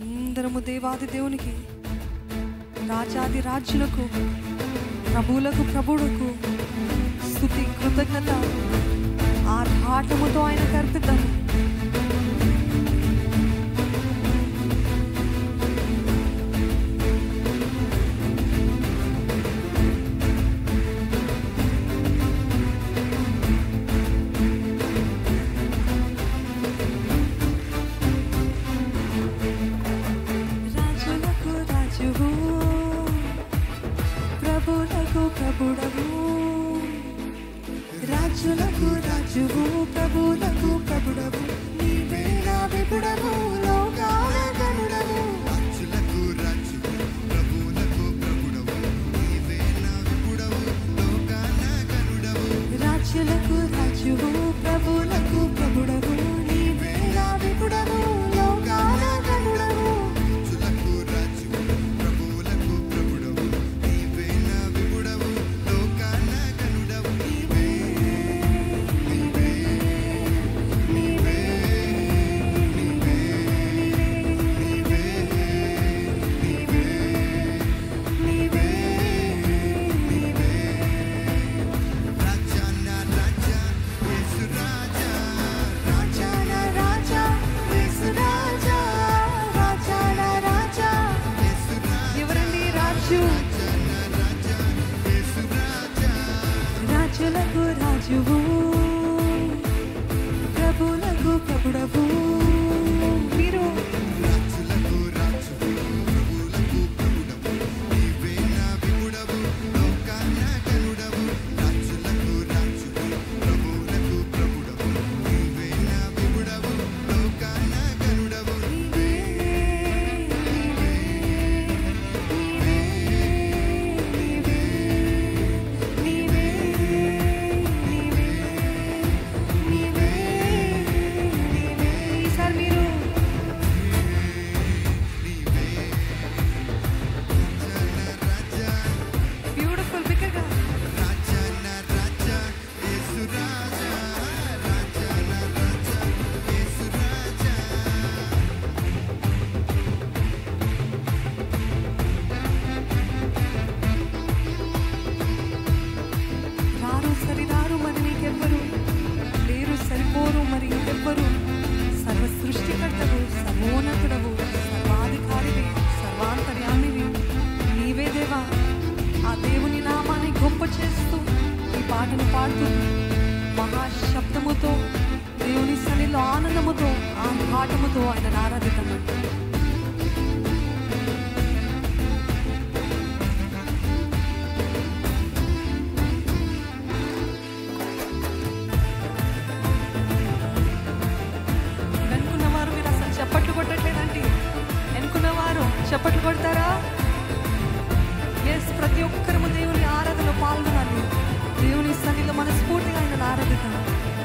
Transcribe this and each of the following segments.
అందరము దేవాది దేవునికి రాజాది రాజులకు ప్రభువులకు ప్రభువులకు స్థుతి కృతజ్ఞత ఆర్భాటముతో ఆయనకు అర్పిద్దాము రాజులకు రాజువు ప్రభులకు ప్రభుడవు రాజులకు రాజువు ప్రభులకు ప్రభుడవు నీవే నా విపుడవు లోకాల గనుడవు రాజులకు రాజువు, ప్రభువులకు ప్రభుడవు, నీవే నా విపుడవు, లోకాన గనుడవు. రాజులకు రాజువు ప్రభులకు ప్రభుడవు నీవే నా విపుడవు లోకాల గనుడవు రాజులకు రాజువు, ప్రభువులకు ప్రభుడవు, నీవే నా విపుడవు, లోకాన గనుడవు. నీవే, నీవే, నీవే, నీవే, నీవే, నీవే, నీవే, నీవే. రాజా నా రాజా, యేసు రాజా, రాజా రాజా నా రాజా యేసు రాజా రాజా నా రాజా యేసు రాజా, ఎవరండి రాజు నా రాజా, యేసు రాజా. రాజులకు రాజువు ప్రభులకు ప్రభుడవు మీరు రాజులకు రాజువు, ప్రభువులకు ప్రభుడవు, నీవే నా విపుడవు, లోకాన గనుడవు. రాజులకు రాజువు, ప్రభువులకు ప్రభుడవు, నీవే నా విపుడవు, లోకాన గనుడవు. నీవే నీవే నీవే నీవే నీవే నీవే నీవే నీవే ఈసారి మీరు నీవే రాజా నా రాజా, బ్యూటిఫుల్ బిగ్గరగా రాజా నా రాజా, యేసు రాజా, రాజా నా రాజా, యేసు రాజా. రారు సరిరారు మరి నీకెవ్వరు లేరు సరిపోరు మరి ఇంకెవ్వరు సర్వ సృష్టికర్తవు సర్వోన్నతుడవు సర్వాధికారివి సర్వాంతర్యామివి నీవే దేవా ఆ దేవుని నామాన్ని గొప్ప చేస్తూ ఈ పాటను పాడుతూ మహాశబ్దముతో దేవుని సన్నిలో ఆనందముతో ఆ పాఠముతో ఆయన ఆరాధిద్దామండి వెనుకున్నవారు మీరు అసలు చప్పట్లు కొట్టట్లేదండి వెనుకున్నవారు చప్పట్లు కొడతారా ఎస్ ప్రతి ఒక్కరము దేవుని ఆరాధనలో పాల్గొనాలి దేవుని సన్నిధిలో మనస్ఫూర్తిగా ఆయన ఆరాధిద్దాం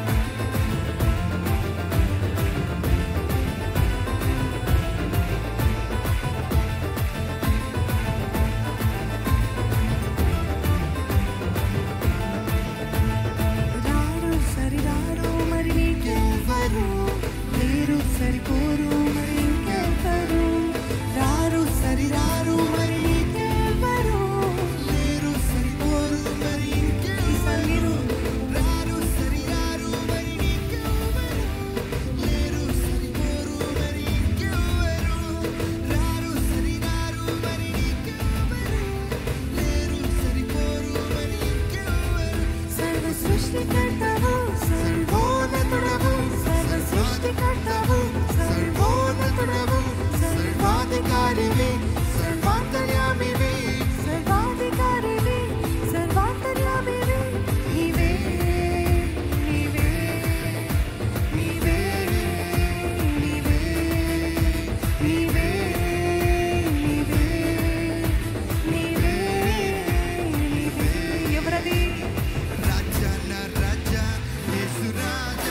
రారు సరిరారు మరి నీకెవ్వరు లేరు సరిపోరు మరి ఇంకెవ్వరు రారు సరిరారు మరి నీకెవ్వరు లేరు సరిపోరు మరి ఇంకెవ్వరు. ఈసారి మీరు రారు సరిరారు మరి నీకెవ్వరు. లేరు సరిపోరు మరి ఇంకెవ్వరు. రారు సరిరారు మరి నీకెవ్వరు. లేరు సరిపోరు మరి ఇంకెవ్వరు. సర్వ సృష్టికర్తవు సర్వోన్నతుడవు సర్వ సృష్టికర్తవు సర్వోన్నతుడవు సర్వాధికారివి సర్వాంతర్యామివి సర్వాధికారివి సర్వాంతర్యామివి నీవే నీవే నీవే నీవే నీవే నీవే నీవే నీవే ఎవరది రాజా నా రాజా యేసు రాజా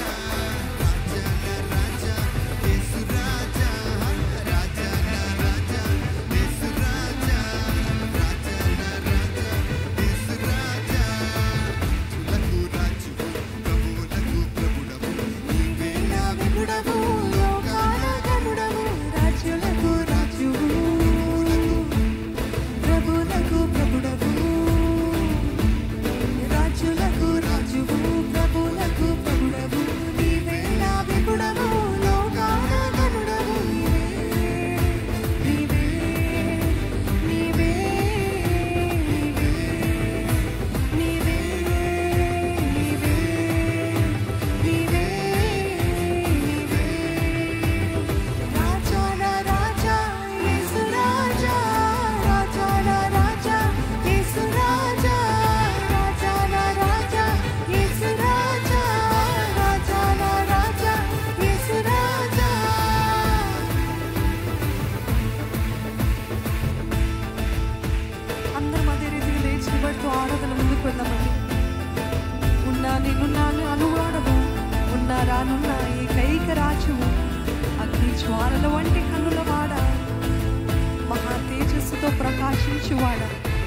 రాజా నా రాజా యేసు రాజా రాజా నా రాజా జ్వాలల వంటి కన్నుల వాడ మహా తేజస్సుతో ప్రకాశించువాడ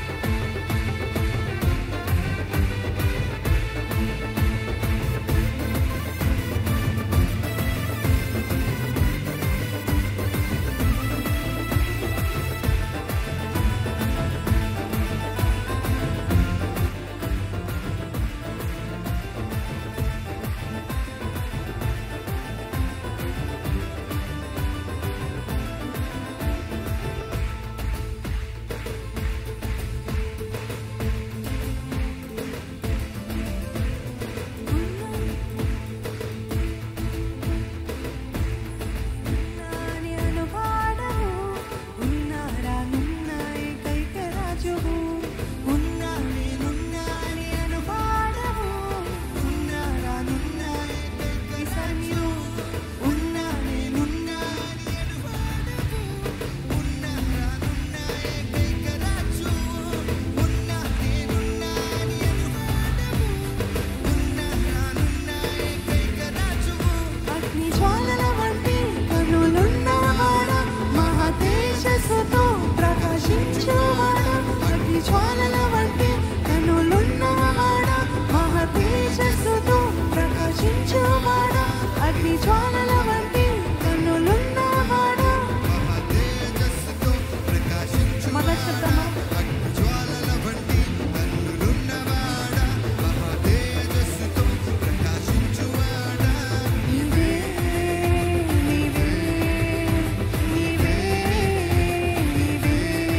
ఉన్నాని అనువాడవు, ఉన్నారా నున్న ఏకైక రాజువు. ఉన్నాని నున్నాని అనువాడవు, ఉన్నారా నున్న ఏకైక ఈసారి మీరు ఉన్నాని నున్నాని అనువాడవు, ఉన్నారా నున్న ఏకైక రాజువు. ఉన్నాని నున్నాని అనువాడవు, ఉన్నారా నున్న ఏకైక రాజువు. అగ్ని జ్వాలల వంటి కనులున్నవాడ మహా తేజస్సుతో ప్రకాశించువాడ అగ్ని జ్వాలల వంటి కనులున్నవాడ మహా తేజస్సుతో ప్రకాశించువాడ అగ్ని జ్వాలల వంటి కనులున్నవాడ తేజస్సుతో ప్రకాశించు మన శబ్దమా జ్వాలల వంటి కన్నులున్నవాడ మహా తేజస్సుతో ప్రకాశించువాడా నీవే నీవే నీవే నీవే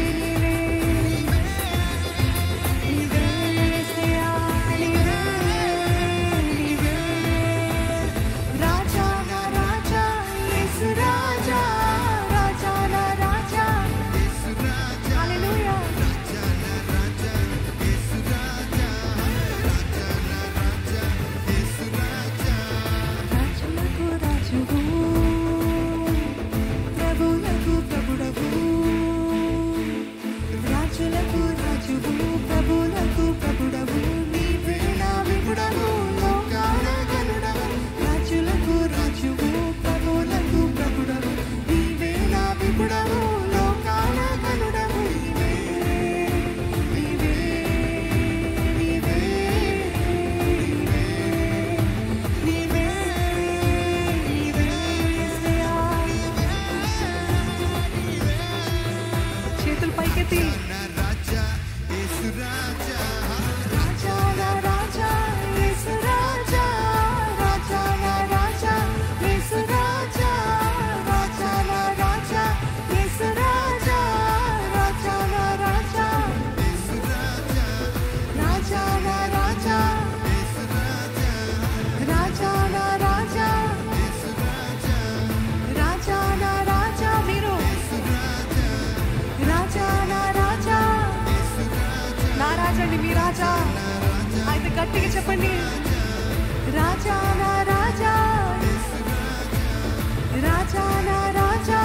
నీవే యేసయ్యా నీవే నీవే రాజా నా రాజా యేసు రాజా రాజా నా రాజా యేసు రాజా హల్లెలూయా రాజా నా రాజా యేసు రాజా రాజా నా రాజా యేసు రాజా రాజులకు రాజువు ప్రభులకు ప్రభుడవు రాజులకు రాజువు ప్రభులకు ప్రభుడవు నీవే నా విపుడవు లోకాల గనుడవు రాజులకు రాజువు ప్రభులకు ప్రభుడవు నీవే నా విపుడవు లోకాల గనుడవు నీవే నీవే నీవే నీవే నీవే యేసయ్యా చేతులు పైకెత్తి నా రాజా యేసు రాజా రాజా నా రాజా యేసు రాజా రాజా నా రాజా యేసు రాజా రాజా నా రాజా యేసు రాజా రాజా నా రాజా యేసు రాజా రాజా నా రాజా యేసు రాజా రాజా నా రాజా యేసు రాజా రాజా నా రాజా మీరు యేసు రాజా రాజా నా రాజా యేసు రాజా నా రాజా అండి మీ రాజా అయితే గట్టిగా చెప్పండి రాజా నా రాజా రాజా నా రాజా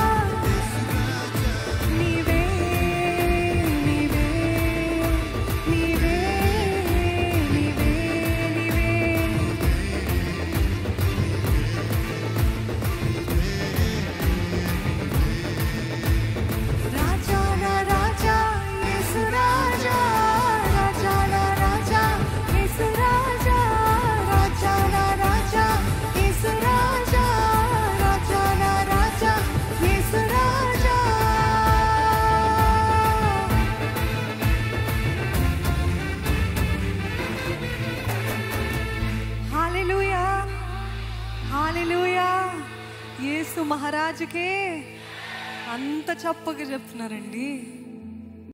నీవే నీవే నీవే నీవే నీవే రాజా నా రాజా యేసు రాజా రాజా నా రాజా యేసు రాజా రాజా నా రాజా యేసు రాజా రాజా నా రాజా యేసు రాజా హల్లెలూయా హల్లెలూయా యేసు మహారాజుకే అంత చప్పగా చెప్తున్నారండి